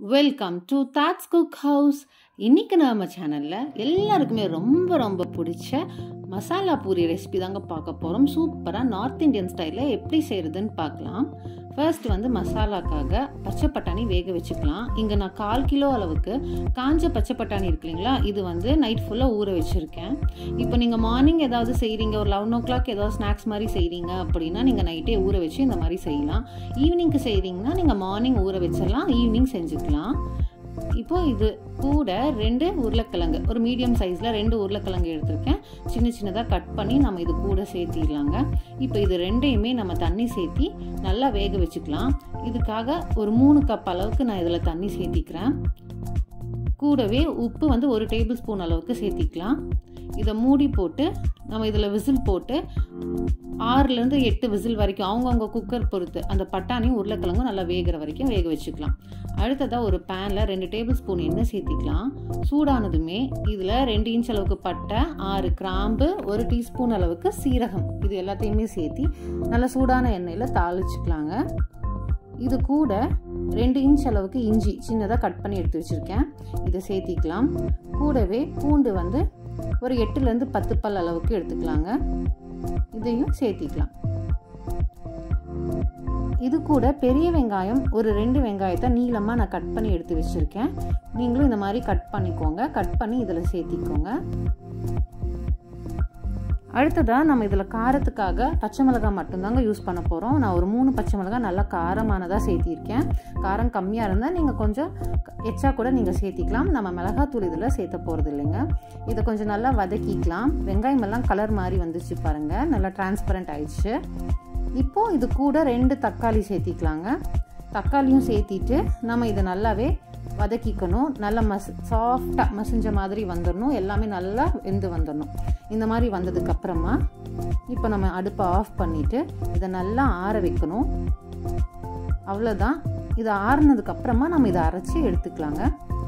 welcome to thoughts cook house இன்னைக்கு நம்ம சேனலில் எல்லாருக்குமே ரொம்ப ரொம்ப பிடிச்ச மசாலா பூரி ரெசிபி தாங்க பார்க்க போகிறோம் சூப்பராக நார்த் இந்தியன் ஸ்டைலில் எப்படி செய்கிறதுன்னு பார்க்கலாம் ஃபர்ஸ்ட் வந்து மசாலாக்காக பச்சை பட்டாணி வேக வச்சுக்கலாம் இங்கே நான் கால் கிலோ அளவுக்கு காஞ்ச பச்சை பட்டாணி இருக்கு இல்லைங்களா இது வந்து நைட் ஃபுல்லாக ஊற வச்சுருக்கேன் இப்போ நீங்கள் மார்னிங் ஏதாவது செய்கிறீங்க ஒரு லெவன் ஓ கிளாக் ஏதாவது ஸ்நாக்ஸ் மாதிரி செய்கிறீங்க அப்படின்னா நீங்கள் நைட்டே ஊற வச்சு இந்த மாதிரி செய்யலாம் ஈவினிங்க்கு செய்கிறீங்கன்னா நீங்கள் மார்னிங் ஊற வச்சிடலாம் ஈவினிங் செஞ்சுக்கலாம் இப்போ இது கூட ரெண்டு உருளைக்கிழங்கு ஒரு மீடியம் சைஸில் ரெண்டு உருளைக்கிழங்கு எடுத்திருக்கேன் சின்ன சின்னதாக கட் பண்ணி நம்ம இது கூட சேர்த்திடலாங்க இப்போ இது ரெண்டையுமே நம்ம தண்ணி சேர்த்தி நல்லா வேக வச்சுக்கலாம் இதுக்காக ஒரு மூணு கப் அளவுக்கு நான் இதில் தண்ணி சேர்த்திக்கிறேன் கூடவே உப்பு வந்து ஒரு டேபிள் ஸ்பூன் அளவுக்கு சேர்த்திக்கலாம் இதை மூடி போட்டு நம்ம இதில் விசில் போட்டு ஆறுலேருந்து எட்டு விசில் வரைக்கும் அவங்கவுங்க குக்கர் பொறுத்து அந்த பட்டாணியும் உருளைக்கிழங்கும் நல்லா வேகிற வரைக்கும் வேக வச்சுக்கலாம் அடுத்ததாக ஒரு பேனில் ரெண்டு டேபிள் ஸ்பூன் எண்ணெய் சேர்த்திக்கலாம் சூடானதுமே இதில் ரெண்டு இன்ச் அளவுக்கு பட்டை ஆறு கிராம்பு ஒரு டீஸ்பூன் அளவுக்கு சீரகம் இது எல்லாத்தையுமே சேர்த்தி நல்லா சூடான எண்ணெயில் தாளிச்சுக்கலாங்க இது கூட ரெண்டு இன்ச் அளவுக்கு இஞ்சி சின்னதாக கட் பண்ணி எடுத்து வச்சுருக்கேன் இதை சேர்த்திக்கலாம் கூடவே பூண்டு வந்து ஒரு எட்டுலேருந்து பத்து பல் அளவுக்கு எடுத்துக்கலாங்க இதையும் சேர்த்திக்கலாம் இது கூட பெரிய வெங்காயம் ஒரு ரெண்டு வெங்காயத்தை நீளமாக நான் கட் பண்ணி எடுத்து வச்சுருக்கேன் நீங்களும் இந்த மாதிரி கட் பண்ணிக்கோங்க கட் பண்ணி இதில் சேர்த்திக்கோங்க அடுத்ததாக நம்ம இதில் காரத்துக்காக பச்சை மிளகாய் மட்டும்தாங்க யூஸ் பண்ண போகிறோம் நான் ஒரு மூணு பச்சை மிளகாய் நல்லா காரமானதாக சேர்த்திருக்கேன் காரம் கம்மியாக இருந்தால் நீங்கள் கொஞ்சம் எச்சா கூட நீங்கள் சேர்த்திக்கலாம் நம்ம மிளகாத்தூள் இதில் சேர்த்த போகிறது இல்லைங்க இதை கொஞ்சம் நல்லா வதக்கிக்கலாம் வெங்காயம் எல்லாம் கலர் மாதிரி வந்துச்சு பாருங்கள் நல்லா டிரான்ஸ்பரண்ட் ஆயிடுச்சு இப்போது இது கூட ரெண்டு தக்காளி சேர்த்திக்கலாங்க தக்காளியும் சேர்த்திட்டு நம்ம இதை நல்லாவே வதக்கிக்கணும் நல்லா மச சாஃப்டாக மசிஞ்ச மாதிரி வந்துடணும் எல்லாமே நல்லா வெந்து வந்துடணும் இந்த மாதிரி வந்ததுக்கப்புறமா இப்போ நம்ம அடுப்பை ஆஃப் பண்ணிவிட்டு இதை நல்லா ஆற வைக்கணும் அவ்வளோதான் இது ஆறுனதுக்கப்புறமா நம்ம இதை அரைச்சி எடுத்துக்கலாங்க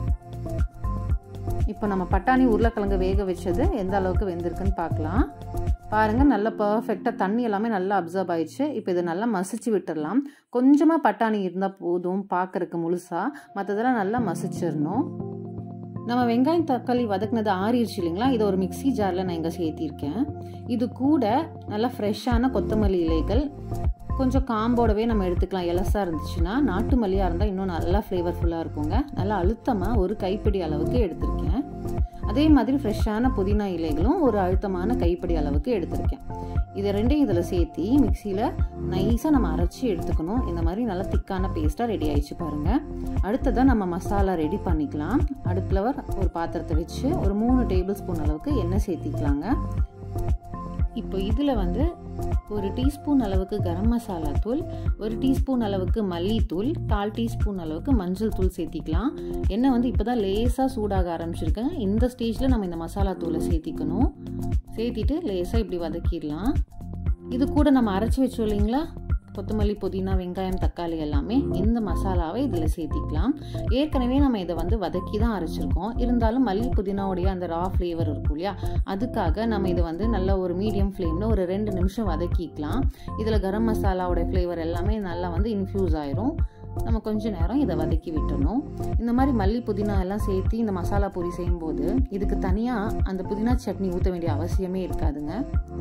இப்போ நம்ம பட்டாணி உருளைக்கிழங்கு வேக வச்சது எந்த அளவுக்கு வெந்திருக்குன்னு பார்க்கலாம் பாருங்கள் நல்லா பர்ஃபெக்டாக தண்ணி எல்லாமே நல்லா அப்சர்வ் ஆயிடுச்சு இப்போ இதை நல்லா மசிச்சு விட்டுடலாம் கொஞ்சமாக பட்டாணி இருந்தால் போதும் பார்க்குறக்கு முழுசாக மற்றதெல்லாம் நல்லா மசிச்சிடணும் நம்ம வெங்காயம் தக்காளி வதக்குனது ஆறிடுச்சு இல்லைங்களா இதை ஒரு மிக்சி ஜாரில் நான் இங்கே சேர்த்திருக்கேன் இது கூட நல்லா ஃப்ரெஷ்ஷான கொத்தமல்லி இலைகள் கொஞ்சம் காம்போடவே நம்ம எடுத்துக்கலாம் எலசாக இருந்துச்சுன்னா நாட்டு மல்லியாக இருந்தால் இன்னும் நல்லா ஃப்ளேவர்ஃபுல்லாக இருக்குங்க நல்லா அழுத்தமாக ஒரு கைப்பிடி அளவுக்கு எடுத்திருக்கேன் அதே மாதிரி ஃப்ரெஷ்ஷான புதினா இலைகளும் ஒரு அழுத்தமான கைப்பிடி அளவுக்கு எடுத்திருக்கேன் இதை ரெண்டையும் இதில் சேர்த்தி மிக்சியில் நைஸாக நம்ம அரைச்சி எடுத்துக்கணும் இந்த மாதிரி நல்லா திக்கான பேஸ்ட்டாக ரெடி ஆயிடுச்சு பாருங்கள் அடுத்ததாக நம்ம மசாலா ரெடி பண்ணிக்கலாம் அடுப்பில் ஒரு பாத்திரத்தை வச்சு ஒரு மூணு டேபிள் ஸ்பூன் அளவுக்கு எண்ணெய் சேர்த்திக்கலாங்க இப்போ இதில் வந்து ஒரு டீஸ்பூன் அளவுக்கு கரம் மசாலா தூள் ஒரு டீஸ்பூன் அளவுக்கு மல்லித்தூள் கால் டீஸ்பூன் அளவுக்கு மஞ்சள் தூள் சேர்த்திக்கலாம் எண்ணெய் வந்து இப்போ தான் லேசாக சூடாக ஆரம்பிச்சிருக்கேன் இந்த ஸ்டேஜில் நம்ம இந்த மசாலா தூளை சேர்த்திக்கணும் சேர்த்திட்டு லேசாக இப்படி வதக்கிடலாம் இது கூட நம்ம அரைச்சி வச்சோம் இல்லைங்களா கொத்தமல்லி புதினா வெங்காயம் தக்காளி எல்லாமே இந்த மசாலாவை இதில் சேர்த்திக்கலாம் ஏற்கனவே நம்ம இதை வந்து வதக்கி தான் அரைச்சிருக்கோம் இருந்தாலும் மல்லி புதினாவுடைய அந்த ரா ஃப்ளேவர் இருக்கும் இல்லையா அதுக்காக நம்ம இதை வந்து நல்ல ஒரு மீடியம் ஃப்ளேமில் ஒரு ரெண்டு நிமிஷம் வதக்கிக்கலாம் இதில் கரம் மசாலாவோட ஃப்ளேவர் எல்லாமே நல்லா வந்து இன்ஃப்யூஸ் ஆயிரும் நம்ம கொஞ்ச நேரம் இதை வதக்கி விட்டுணும் இந்த மாதிரி மல்லி புதினா எல்லாம் சேர்த்து இந்த மசாலா பூரி செய்யும்போது இதுக்கு தனியாக அந்த புதினா சட்னி ஊற்ற வேண்டிய அவசியமே இருக்காதுங்க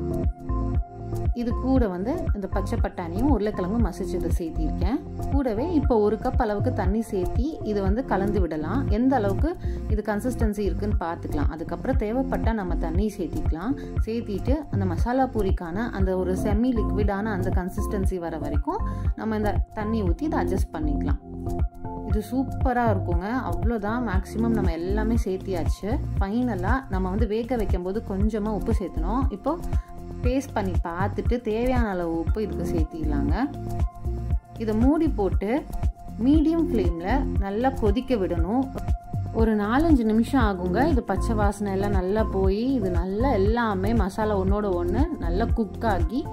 இது கூட வந்து இந்த பச்சை பட்டாணியும் உருளைக்கிழங்கும் மசிச்சு இதை சேர்த்திருக்கேன் கூடவே இப்போ ஒரு கப் அளவுக்கு தண்ணி சேர்த்தி இது வந்து கலந்து விடலாம் எந்த அளவுக்கு இது கன்சிஸ்டன்சி இருக்குன்னு பார்த்துக்கலாம் அதுக்கப்புறம் தேவைப்பட்டால் நம்ம தண்ணி சேர்த்திக்கலாம் சேர்த்திட்டு அந்த மசாலா பூரிக்கான அந்த ஒரு செமி லிக்விடான அந்த கன்சிஸ்டன்சி வர வரைக்கும் நம்ம இந்த தண்ணி ஊற்றி இதை அட்ஜஸ்ட் பண்ணிக்கலாம் இது சூப்பராக இருக்குங்க அவ்வளோதான் மேக்ஸிமம் நம்ம எல்லாமே சேர்த்தியாச்சு ஃபைனலாக நம்ம வந்து வேக வைக்கும்போது கொஞ்சமாக உப்பு சேர்த்தணும் இப்போது டேஸ்ட் பண்ணி பார்த்துட்டு தேவையான அளவு உப்பு இதுக்கு சேர்த்திடலாங்க இதை மூடி போட்டு மீடியம் ஃப்ளேமில் நல்லா கொதிக்க விடணும் ஒரு நாலஞ்சு நிமிஷம் ஆகுங்க இது பச்சை வாசனை எல்லாம் நல்லா போய் இது நல்லா எல்லாமே மசாலா ஒன்றோட ஒன்று நல்லா குக் ஆகி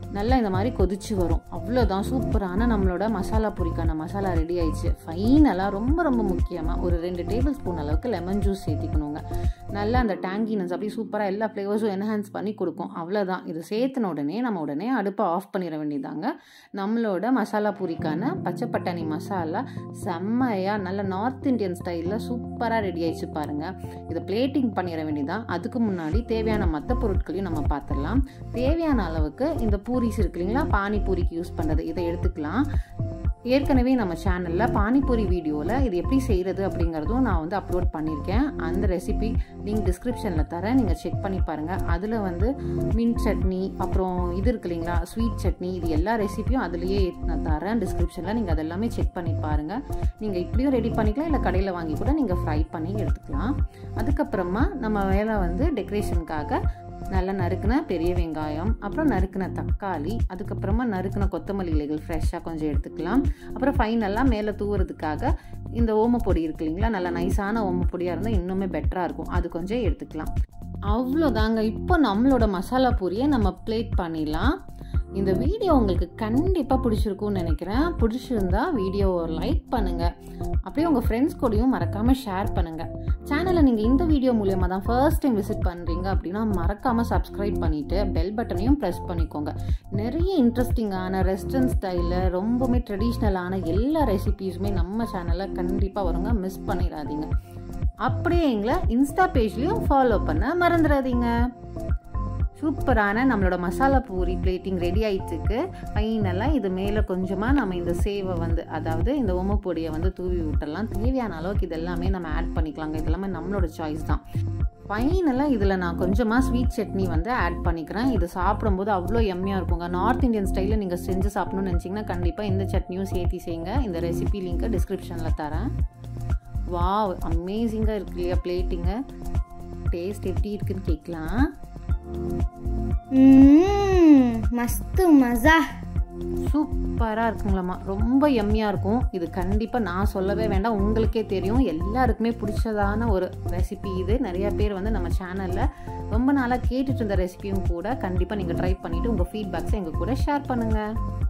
நல்லா இந்த மாதிரி கொதிச்சு வரும் அவ்வளோதான் சூப்பரான நம்மளோட மசாலா பூரிக்கான மசாலா ரெடி ஆயிடுச்சு ஃபைனலாக ரொம்ப ரொம்ப முக்கியமாக ஒரு ரெண்டு டேபிள் ஸ்பூன் அளவுக்கு லெமன் ஜூஸ் சேர்த்திக்கணுங்க நல்லா அந்த டேங்கினஸ் அப்படியே சூப்பராக எல்லா ஃப்ளேவர்ஸும் என்ஹான்ஸ் பண்ணி கொடுக்கும் அவ்வளோதான் இது சேர்த்துன உடனே நம்ம உடனே அடுப்பை ஆஃப் பண்ணிட வேண்டியதாங்க நம்மளோட மசாலா பூரிக்கான பச்சை பட்டாணி மசாலா செம்மையாக நல்ல நார்த் இந்தியன் ஸ்டைலில் சூப்பராக ரெடி ஆயிடுச்சு பாருங்கள் இதை பிளேட்டிங் பண்ணிட வேண்டியதான் அதுக்கு முன்னாடி தேவையான மற்ற பொருட்களையும் நம்ம பார்த்துடலாம் தேவையான அளவுக்கு இந்த பூரிஸ் இருக்கு இல்லைங்களா பானிபூரிக்கு யூஸ் பண்ணுறது இதை எடுத்துக்கலாம் ஏற்கனவே நம்ம சேனலில் பானிபூரி வீடியோவில் இது எப்படி செய்கிறது அப்படிங்கிறதும் நான் வந்து அப்லோட் பண்ணியிருக்கேன் அந்த ரெசிபி லிங்க் டிஸ்கிரிப்ஷனில் தரேன் நீங்கள் செக் பண்ணி பாருங்கள் அதில் வந்து மின்ட் சட்னி அப்புறம் இது இருக்கு இல்லைங்களா ஸ்வீட் சட்னி இது எல்லா ரெசிபியும் அதுலேயே நான் தரேன் டிஸ்கிரிப்ஷனில் நீங்கள் அதெல்லாமே செக் பண்ணி பாருங்கள் நீங்கள் இப்படியும் ரெடி பண்ணிக்கலாம் இல்லை கடையில் வாங்கி கூட நீங்கள் ஃப்ரை பண்ணி எடுத்துக்கலாம் அதுக்கப்புறமா நம்ம வேலை வந்து டெக்கரேஷனுக்காக நல்லா நறுக்கின பெரிய வெங்காயம் அப்புறம் நறுக்கின தக்காளி அதுக்கப்புறமா நறுக்கின கொத்தமல்லி இலைகள் ஃப்ரெஷ்ஷாக கொஞ்சம் எடுத்துக்கலாம் அப்புறம் ஃபைனலாக மேலே தூவுறதுக்காக இந்த ஓமப்பொடி இருக்கு இல்லைங்களா நல்லா நைஸான ஓமப்பொடியாக இருந்தால் இன்னுமே பெட்டராக இருக்கும் அது கொஞ்சம் எடுத்துக்கலாம் அவ்வளோதாங்க இப்போ நம்மளோட மசாலா பூரியை நம்ம பிளேட் பண்ணிடலாம் இந்த வீடியோ உங்களுக்கு கண்டிப்பாக பிடிச்சிருக்கும்னு நினைக்கிறேன் பிடிச்சிருந்தா வீடியோவை லைக் பண்ணுங்கள் அப்படியே உங்கள் ஃப்ரெண்ட்ஸ் கூடயும் மறக்காமல் ஷேர் பண்ணுங்கள் சேனலை நீங்கள் இந்த வீடியோ மூலியமாக தான் ஃபர்ஸ்ட் டைம் விசிட் பண்ணுறீங்க அப்படின்னா மறக்காமல் சப்ஸ்கிரைப் பண்ணிவிட்டு பெல் பட்டனையும் ப்ரெஸ் பண்ணிக்கோங்க நிறைய இன்ட்ரெஸ்டிங்கான ரெஸ்டரன் ஸ்டைலில் ரொம்பவுமே ட்ரெடிஷ்னலான எல்லா ரெசிபீஸுமே நம்ம சேனலில் கண்டிப்பாக வருங்க மிஸ் பண்ணிடாதீங்க அப்படியே எங்களை இன்ஸ்டா பேஜ்லேயும் ஃபாலோ பண்ண மறந்துடாதீங்க சூப்பரான நம்மளோட மசாலா பூரி பிளேட்டிங் ரெடி ஆயிட்டுருக்கு ஃபைனலாக இது மேலே கொஞ்சமாக நம்ம இந்த சேவை வந்து அதாவது இந்த ஓமப்பொடியை வந்து தூவி விட்டுடலாம் தேவையான அளவுக்கு இது எல்லாமே நம்ம ஆட் பண்ணிக்கலாங்க இது எல்லாமே நம்மளோட சாய்ஸ் தான் ஃபைனலாக இதில் நான் கொஞ்சமாக ஸ்வீட் சட்னி வந்து ஆட் பண்ணிக்கிறேன் இது சாப்பிடும்போது அவ்வளோ எம்மையாக இருக்குங்க நார்த் இந்தியன் ஸ்டைலில் நீங்கள் செஞ்சு சாப்பிடணும்னு நினச்சிங்கன்னா கண்டிப்பாக இந்த சட்னியும் சேர்த்தி செய்யுங்க இந்த ரெசிபி லிங்க்கை டிஸ்கிரிப்ஷனில் தரேன் வா அமேசிங்காக இருக்கு இல்லையா பிளேட்டிங்கு டேஸ்ட் எப்படி இருக்குன்னு கேட்கலாம் மஸ்து மசா சூப்பராக இருக்குங்களாம்மா ரொம்ப எம்மியாக இருக்கும் இது கண்டிப்பாக நான் சொல்லவே வேண்டாம் உங்களுக்கே தெரியும் எல்லாருக்குமே பிடிச்சதான ஒரு ரெசிபி இது நிறைய பேர் வந்து நம்ம சேனலில் ரொம்ப நாளாக கேட்டுட்டு இருந்த ரெசிபியும் கூட கண்டிப்பாக நீங்கள் ட்ரை பண்ணிவிட்டு உங்கள் ஃபீட்பேக்ஸை எங்கள் கூட ஷேர் பண்ணுங்கள்